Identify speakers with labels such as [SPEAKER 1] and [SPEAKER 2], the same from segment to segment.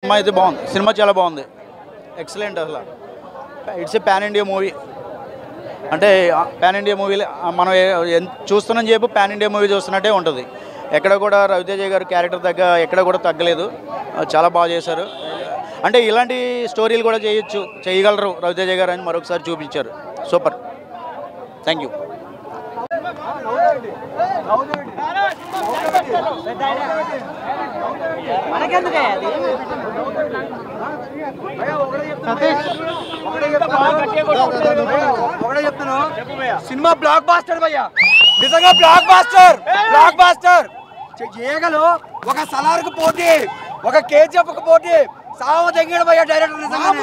[SPEAKER 1] Cinema అయితే బాగుంది cinema చాలా బాగుంది ఎక్సలెంట్ అసలు it's a pan India movie అంటే పాన్ ఇండియా మూవీ మనం ఏ- ఎన్- చూస్తున్నాం చెప్పి పాన్ ఇండియా మూవీ చూస్తున్నట్టే ఉంటుంది ఎక్కడ కూడా రవితేజ గారి క్యారెక్టర్ తగ్గ ఎక్కడ కూడా తగ్గలేదు ఆ, చాలా బాగా చేశారు అంటే ఇలాంటి స్టోరీలు కూడా చేయొచ్చు చేయగలరు రవితేజ గారు అని మరొకసారి చూపించారు సూపర్ థ్యాంక్ యూ
[SPEAKER 2] ఒకటే చెప్తాను సినిమా బ్లాక్ బాస్టర్ భయ్యా నిజంగా బ్లాక్ బాస్టర్ బ్లాక్ బాస్టర్ చేయగలు ఒక సలార్కు పోటీ ఒక కేజీఎఫ్ కు పోటీ సావ తెంగాడు భయ్యా డైరెక్టర్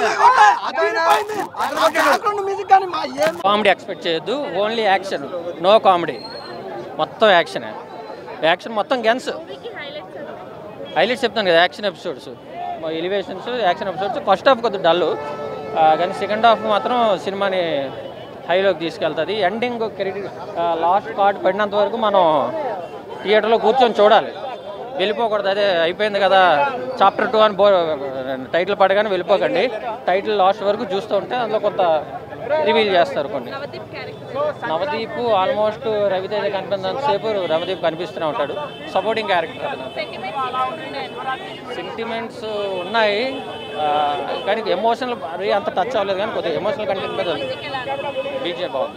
[SPEAKER 2] నిజంగా
[SPEAKER 3] కామెడీ ఎక్స్పెక్ట్ చేయొద్దు ఓన్లీ యాక్షన్ నో కామెడీ మొత్తం యాక్షన్ యాక్షన్ మొత్తం గెన్స్ హైలైట్స్ చెప్తాను కదా action episodes elevations action episodes first half కొద్దిగా డల్ కానీ సెకండ్ హాఫ్ మాత్రం సినిమాని హైలోకి తీసుకెళ్తుంది ఎండింగ్ క్రెడిట్ లాస్ట్ కార్డ్ పడినంత వరకు మనం థియేటర్లో కూర్చొని చూడాలి వెళ్ళిపోకూడదు అదే అయిపోయింది కదా చాప్టర్ టూ అని బో టైటిల్ పడగానే వెళ్ళిపోకండి టైటిల్ లాస్ట్ వరకు చూస్తూ ఉంటే అందులో కొంత రివీల్ చేస్తారు కొన్ని నవదీప్ ఆల్మోస్ట్ రవితేజ కనిపించినంతసేపు రమదీప్ కనిపిస్తూనే ఉంటాడు సపోర్టింగ్ క్యారెక్టర్ అతను సెంటిమెంట్స్ ఉన్నాయి ఆ, కానీ ఎమోషనల్ మరీ అంత టచ్ అవ్వలేదు కానీ కొద్దిగా ఎమోషనల్ కంటెంట్ మీద బీజే బాగుంది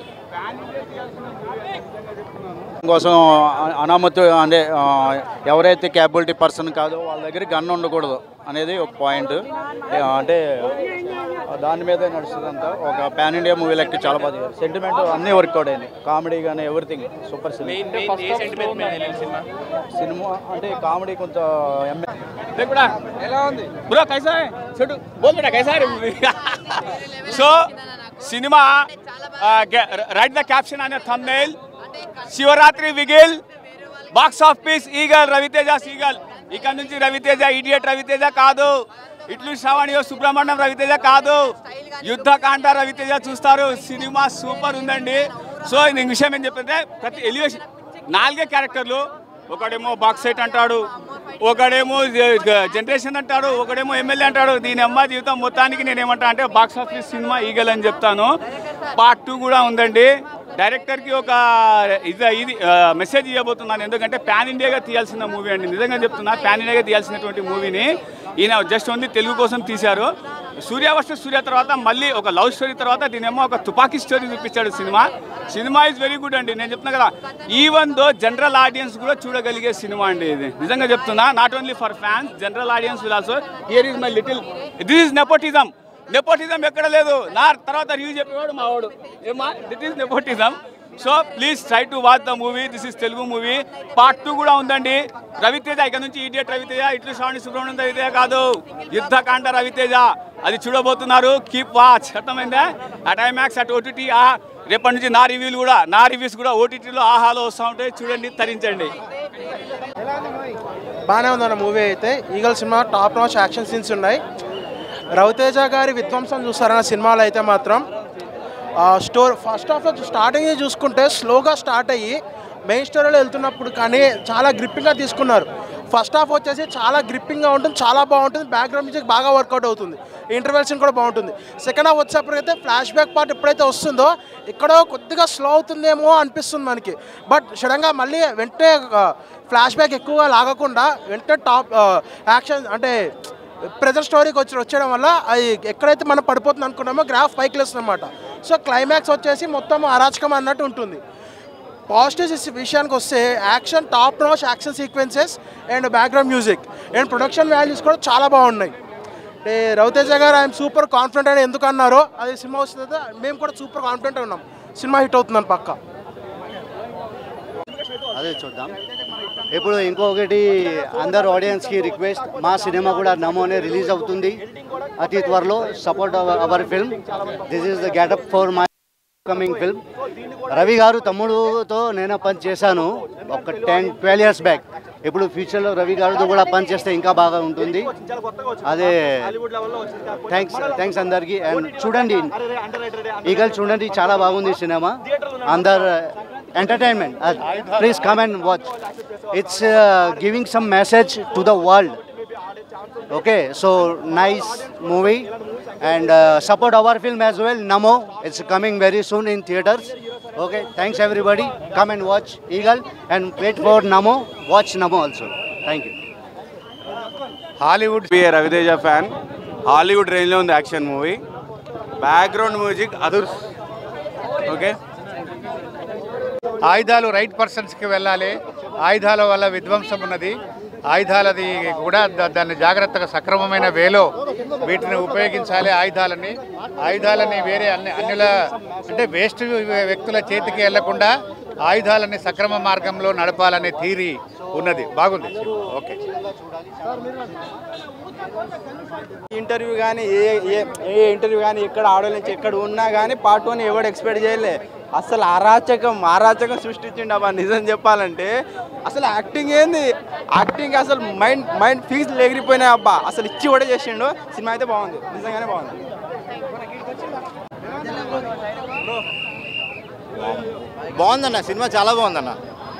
[SPEAKER 1] కోసం అ- అనామతు అంటే ఆ, ఎవరైతే క్యాపబిలిటీ పర్సన్ కాదో వాళ్ళ దగ్గర గన్ ఉండకూడదు అనేది ఒక పాయింట్ అంటే దాని మీద నడుస్తుంది అంతా ఒక పాన్ ఇండియా మూవీ లెక్క చాలా బాగా సెంటిమెంట్ అన్నీ వర్కౌట్ అయింది కామెడీ కానీ ఎవ్రీథింగ్ సూపర్ సినిమా సినిమా అంటే కామెడీ కొంత
[SPEAKER 4] ఎలా ఉంది బ్రో కైసా హై? చెడు బోల్ బేటా కైసా రే సో సినిమా రైట్ ద క్యాప్షన్ అనే థంబ్నైల్ శివరాత్రి విగిల్ box office Eagle Ravi Teja seagull ఇక నుంచి రవితేజ ఇడియట్ రవితేజ కాదు ఇట్లు శ్రవణియో సుబ్రహ్మణ్యం రవితేజ కాదు యుద్ధకాండ రవితేజ చూస్తారు సినిమా సూపర్ ఉందండి సో నేను విషయం ఏం చెప్పింటే ప్రతి ఎలివేషన్ నాలుగే క్యారెక్టర్లు ఒకడేమో బాక్స్ సెట్ అంటాడు ఒకడేమో జనరేషన్ అంటాడు ఒకడేమో ఎమ్మెల్యే అంటాడు దీని అమ్మ జీవితం మొత్తానికి నేను ఏమంటా అంటే బాక్స్ ఆఫీస్ సినిమా ఈగల్ అని చెప్తాను పార్ట్ టూ కూడా ఉందండి డైరెక్టర్కి ఒక ఇది ఇది మెసేజ్ ఇవ్వబోతున్నాను ఎందుకంటే పాన్ ఇండియాగా తీయాల్సిన మూవీ అండి నిజంగా చెప్తున్నా పాన్ ఇండియాగా తీయాల్సినటువంటి మూవీని ఈయన జస్ట్ ఓన్లీ తెలుగు కోసం తీశారు సూర్య వర్సెస్ సూర్య తర్వాత మళ్ళీ ఒక లవ్ స్టోరీ తర్వాత దీనేమో ఒక తుపాకీ స్టోరీ చూపించాడు సినిమా సినిమా ఇస్ వెరీ గుడ్ అండి నేను చెప్తున్నా కదా ఈవెన్ దో జనరల్ ఆడియన్స్ కూడా చూడగలిగే సినిమా అండి ఇది నిజంగా చెప్తున్నా not only for fans general audience will also here is my little this is nepotism nepotism ఎక్కడ లేదు నా తర్వాత రివ్యూ చెప్పేవాడు మా వాడు ఏమా దిట్ is nepotism so please try to watch the movie this is Telugu movie part two కూడా ఉందండి రవితేజ ఇక్కడ నుంచి ఇడియట్ రవితేజ ఇట్లు శ్రావణి సుబ్రహ్మణ్యం రవితేజ కాదు యుద్ధకాండ రవితేజ అది చూడబోతున్నారు కీప్ వాచ్ అర్థమైందా అట్ ఐమాక్స్ అట్ ఓటీటీ ఆ రేపటి నుంచి నా రివ్యూలు కూడా నా రివ్యూస్ కూడా ఓటీటీలో ఆహాలో వస్తూ ఉంటాయి చూడండి తరించండి
[SPEAKER 5] బాగానే ఉందన్న మూవీ అయితే ఈగల్ సినిమా టాప్ నాచ్ యాక్షన్ సీన్స్ ఉన్నాయి రవితేజ గారి విధ్వంసం చూస్తారన్న సినిమాలో అయితే మాత్రం స్టోర్ ఫస్ట్ ఆఫ్ స్టార్టింగ్ చూసుకుంటే స్లోగా స్టార్ట్ అయ్యి మెయిన్ స్టోరీలో వెళ్తున్నప్పుడు కానీ చాలా గ్రిప్పింగ్గా తీసుకున్నారు ఫస్ట్ హాఫ్ వచ్చేసి చాలా గ్రిప్పింగ్గా ఉంటుంది చాలా బాగుంటుంది బ్యాక్గ్రౌండ్ మ్యూజిక్ బాగా వర్కౌట్ అవుతుంది ఇంటర్వెల్షన్ కూడా బాగుంటుంది సెకండ్ హాఫ్ వచ్చేప్పటికైతే ఫ్లాష్ బ్యాక్ పార్ట్ ఎప్పుడైతే వస్తుందో ఎక్కడో కొద్దిగా స్లో అవుతుందేమో అనిపిస్తుంది మనకి బట్ సడన్గా మళ్ళీ వెంటనే ఫ్లాష్ బ్యాక్ ఎక్కువగా లాగకుండా వెంటనే టాప్ యాక్షన్ అంటే ప్రెజర్ స్టోరీకి వచ్చి వచ్చేయడం వల్ల అది ఎక్కడైతే మనం పడిపోతుంది అనుకున్నామో గ్రాఫ్ పైకి లేస్తుంది అనమాట సో క్లైమాక్స్ వచ్చేసి మొత్తం అరాచకం అన్నట్టు ఉంటుంది పాజిటివ్స్ విషయానికి వస్తే action top notch action sequences and background music and production values కూడా చాలా బాగున్నాయి అంటే రవితేజ గారు ఆయన సూపర్ కాన్ఫిడెంట్ అని ఎందుకు అన్నారో అది సినిమా వస్తుంది మేము కూడా సూపర్ కాన్ఫిడెంట్ ఉన్నాం సినిమా హిట్ అవుతుందని పక్క
[SPEAKER 6] అదే చూద్దాం ఇప్పుడు ఇంకొకటి అందరు ఆడియన్స్కి రిక్వెస్ట్ మా సినిమా కూడా నమోనే రిలీజ్ అవుతుంది అతి త్వరలో support our film this is the getup for my coming film Ravi garu తమ్ముడుతో నేను పని చేశాను ఒక టెన్ ట్వెల్వ్ ఇయర్స్ బ్యాక్ ఇప్పుడు ఫ్యూచర్లో రవి గారితో కూడా పని చేస్తే ఇంకా బాగా ఉంటుంది అదే థ్యాంక్స్ థ్యాంక్స్ అందరికీ అండ్ చూడండి ఈగల్ చూడండి చాలా బాగుంది సినిమా అందరు entertainment please come and watch it's giving some message to the world Okay, so nice movie and uh, support our film as well. Namo, it's coming very soon in theaters. Okay, thanks everybody. Come and watch Eagle and wait for Namo. Watch Namo also. Thank you.
[SPEAKER 7] Hollywood B Ravi Teja fan Hollywood రేంజ్లో ఉంది action movie background music అదుర్స్ okay
[SPEAKER 8] ఆయుధాలు right పర్సన్స్కి వెళ్ళాలి ఆయుధాల వల్ల విధ్వంసం ఉన్నది ఆయుధాలది కూడా దా- దాన్ని జాగ్రత్తగా సక్రమమైన వేలో వీటిని ఉపయోగించాలి ఆయుధాలని ఆయుధాలని వేరే అన్ని అన్యుల అంటే వేస్ట్ వ్యక్తుల చేతికి వెళ్లకుండా ఆయుధాలని సక్రమ మార్గంలో నడపాలనే థీరీ ఉన్నది బాగుంది ఓకే
[SPEAKER 2] ఇంటర్వ్యూ కానీ ఏ ఏ ఏ ఇంటర్వ్యూ కానీ ఎక్కడ ఆడో నుంచి ఎక్కడ ఉన్నా కానీ పార్ట్ వన్ ఎవడు ఎక్స్పెక్ట్ చేయలే అసలు అరాచకం అరాచకం సృష్టించిండు అబ్బా నిజం చెప్పాలంటే అసలు యాక్టింగ్ ఏంది యాక్టింగ్ అసలు మైండ్ మైండ్ ఫీజ్ ఎగిరిపోయినాయి అబ్బా అసలు ఇచ్చి కూడా చేసిండు సినిమా అయితే బాగుంది నిజంగానే బాగుంది
[SPEAKER 9] బాగుందన్న సినిమా చాలా బాగుందన్న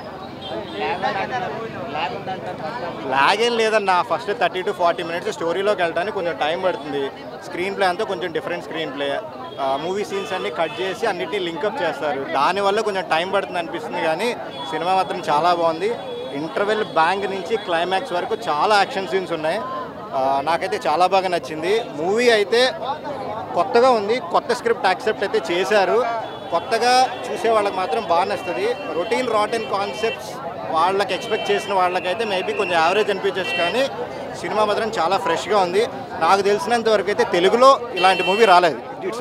[SPEAKER 9] లాగ్ ఏం లేదన్న first thirty to forty minutes స్టోరీలోకి వెళ్ళడానికి కొంచెం టైం పడుతుంది స్క్రీన్ ప్లే అంతా కొంచెం different screenplay movie scenes అన్ని కట్ చేసి అన్నిటిని లింకప్ చేస్తారు దానివల్ల కొంచెం టైం పడుతుంది అనిపిస్తుంది కానీ సినిమా మాత్రం చాలా బాగుంది ఇంటర్వెల్ బ్యాంక్ నుంచి క్లైమాక్స్ వరకు చాలా యాక్షన్ సీన్స్ ఉన్నాయి ఆ, నాకైతే చాలా బాగా నచ్చింది మూవీ అయితే కొత్తగా ఉంది కొత్త స్క్రిప్ట్ యాక్సెప్ట్ అయితే చేశారు కొత్తగా చూసే వాళ్ళకి మాత్రం బాగా నచ్చుతుంది రొటీన్ రాటన్ కాన్సెప్ట్స్ వాళ్ళకి ఎక్స్పెక్ట్ చేసిన వాళ్ళకైతే మేబీ కొంచెం యావరేజ్ అనిపించచ్చు కానీ సినిమా మాత్రం చాలా ఫ్రెష్గా ఉంది నాకు తెలిసినంత వరకు అయితే తెలుగులో ఇలాంటి మూవీ రాలేదు ఇట్స్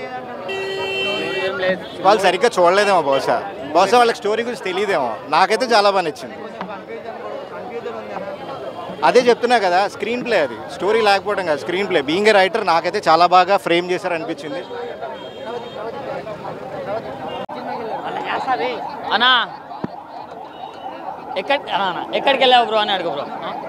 [SPEAKER 9] వాళ్ళు సరిగ్గా చూడలేదేమో బహుశా బహుశా వాళ్ళకి స్టోరీ గురించి తెలియదేమో నాకైతే చాలా బాగా నచ్చింది అదే చెప్తున్నా కదా స్క్రీన్ ప్లే అది స్టోరీ లేకపోవడం కదా screenplay being a writer నాకైతే చాలా బాగా ఫ్రేమ్ చేశారు అనిపించింది
[SPEAKER 10] అన్నా ఎక్కడ అన్నా, అన్నా, ఎక్కడికి వెళ్ళావు బ్రో అని అడుగు బ్రో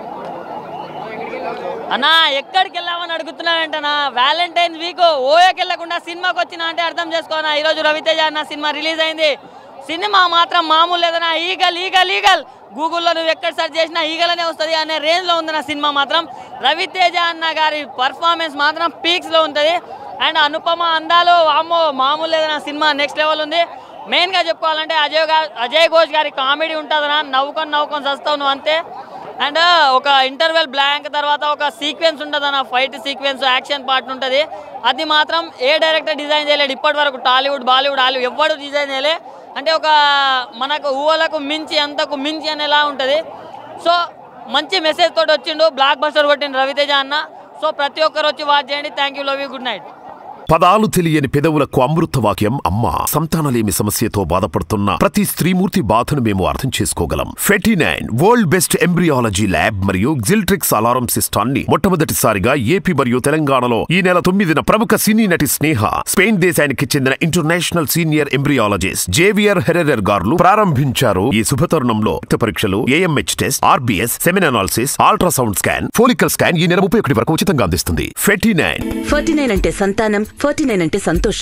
[SPEAKER 10] అన్నా ఎక్కడికి వెళ్ళావని అడుగుతున్నావేంటనా వ్యాలంటైన్స్ వీక్ ఓయోకి వెళ్ళకుండా సినిమాకి వచ్చినా అంటే అర్థం చేసుకోనా ఈరోజు రవితేజ అన్న సినిమా రిలీజ్ అయింది సినిమా మాత్రం మామూలు లేదన్నా ఈగల్ ఈగల్ ఈగల్ గూగుల్లో నువ్వు ఎక్కడ సెర్చ్ చేసినా ఈగలనే వస్తుంది అనే రేంజ్లో ఉంది నా సినిమా మాత్రం రవితేజ అన్న గారి పర్ఫార్మెన్స్ మాత్రం పీక్స్లో ఉంటుంది అండ్ అనుపమ అందాలు అమ్మో మామూలు లేదన్నా సినిమా నెక్స్ట్ లెవెల్ ఉంది మెయిన్గా చెప్పుకోవాలంటే అజయ్ గా అజయ్ ఘోష్ గారి కామెడీ ఉంటుందన్నా నవ్వుకొని నవ్వుకొని చస్తావు నువ్వు అంతే అండ్ ఒక ఇంటర్వెల్ బ్లాంక్ తర్వాత ఒక సీక్వెన్స్ ఉంటుంది అన్న ఫైట్ సీక్వెన్స్ యాక్షన్ పార్ట్ ఉంటుంది అది మాత్రం ఏ డైరెక్టర్ డిజైన్ చేయలేడు ఇప్పటి వరకు టాలీవుడ్ బాలీవుడ్ హాలీవుడ్ ఎవ్వడు డిజైన్ చేయలే అంటే ఒక మనకు ఊహలకు మించి అంతకు మించి అనేలా ఉంటుంది సో మంచి మెసేజ్ తోటి వచ్చిండు బ్లాక్ బస్టర్ కొట్టిండు రవితేజ అన్న సో ప్రతి ఒక్కరు వచ్చి వాచ్ చేయండి thank you love you good night
[SPEAKER 11] పదాలు తెలియని పెదవులకు అమృత వాక్యం అమ్మ సంతానలేమి సమస్యతో బాధపడుతున్న ప్రతి స్త్రీమూర్తి బాధను మేము అర్థం చేసుకోగలం fifty nine world best embryology lab మరియు జిల్ట్రిక్స్ అలారం సిస్టాన్ని మొట్టమొదటిసారిగా ఏపీ మరియు తెలంగాణలో ఈ నెల తొమ్మిదిన ప్రముఖ సినీ నటి స్నేహ స్పెయిన్ దేశానికి చెందిన international senior embryologist Javier Herrera గారు ప్రారంభించారు ఈ శుభతరుణంలో రక్త పరీక్షలు AMH test RBS semen analysis ultrasound scan follicle scan ఈ నెల ముప్పై ఒకటి వరకు ఉచితంగా అందిస్తుంది ఫెటీ నైన్
[SPEAKER 12] ఫార్టీ నైన్ అంటే సంతానం ఫార్టీ నైన్ అంటే సంతోషం